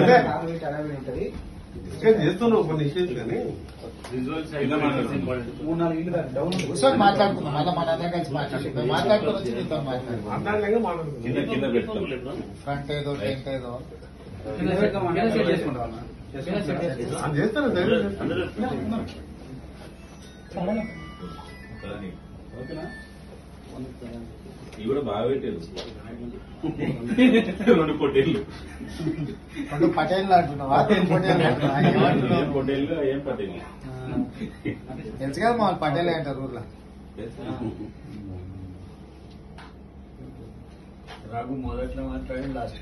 చేస్తున్నావు కొన్ని ఇష్యూస్ కానీ మూడు నాలుగు ఇల్లు దాకా డౌన్ ఉంది. కూర్చొని మాట్లాడుకుందాం మళ్ళీ మన అందరం కలిసి మాట్లాడుకుందాం మాట్లాడుకుని వచ్చి నీతో మాట్లాడుకుందాం మాట్లాడలేక కింద మాట్లాడుతున్నాం కింద పెడతాం ఫ్రంట్ ఏదో టెంట్ ఏదో కింద పెడతాం, కింద సెట్ చేసుకుంటాం అన్న. చేసుకుంటాం. అది చేస్తాను ధైర్యం చేస్తాను. అందరూ ఓకేనా? ఇవి కూడా బాగా పెట్టారు రెండు పొట్టేళ్ళు రెండు పటేళ్ళు అంటున్నావా ఏం పటేళ్ళు అంటున్నావా? ఏం ఏం అంటున్నావు? పొట్టేళ్ళు ఏం పట్టేళ్ళు ఆ, తెలుసు కదా మా పటేలే అంటారు ఊర్లో రఘు మొదట్లో మాట్లాడి లాస్ట్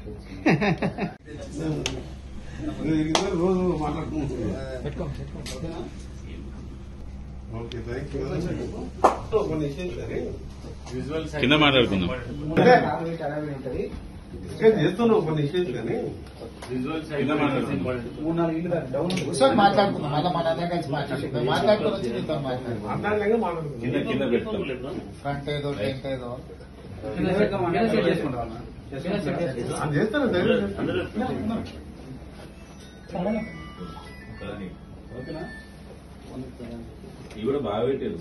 ఇద్దరు రోజు మాట్లాడుకుంటున్నాం ఓకేనా? ఓకే థ్యాంక్ యూ కొన్ని ఇష్యూస్ కానీ కింద మాట్లాడుకుందాం మూడు నాలుగు ఇల్లు అరవై ఉంటుంది. చేస్తున్నావు కొన్ని ఇష్యూస్ కానీ కింద మాట్లాడుకుందాం మూడు నాలుగు ఇల్లు దాకా డౌన్ ఉంది. కూర్చొని మాట్లాడుకుందాం మళ్ళీ మన అందరం కలిసి మాట్లాడుకుందాం మాట్లాడుకుని వచ్చి నీతో మాట్లాడుకుందాం మాట్లాడలేక కింద మాట్లాడుతున్నాం కింద పెడతాం ఫ్రంట్ ఏదో టెంట్ ఏదో కింద పెడతాం, కింద సెట్ చేసుకుంటాం అన్న. చేసుకుంటాం. అది చేస్తాను ధైర్యం చేస్తాను. అందరూ ఓకేనా? ఇవి కూడా బాగా పెట్టారు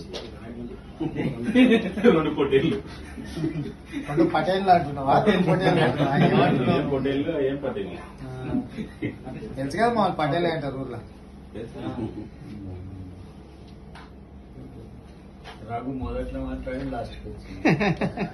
రెండు పొట్టేళ్ళు రెండు పటేళ్ళు అంటున్నావా ఏం పటేళ్ళు అంటున్నావా? ఏం ఏం అంటున్నావు? పొట్టేళ్ళు ఏం పట్టేళ్ళు ఆ, తెలుసు కదా మా పటేలే అంటారు ఊర్లో రఘు మొదట్లో మాట్లాడి లాస్ట్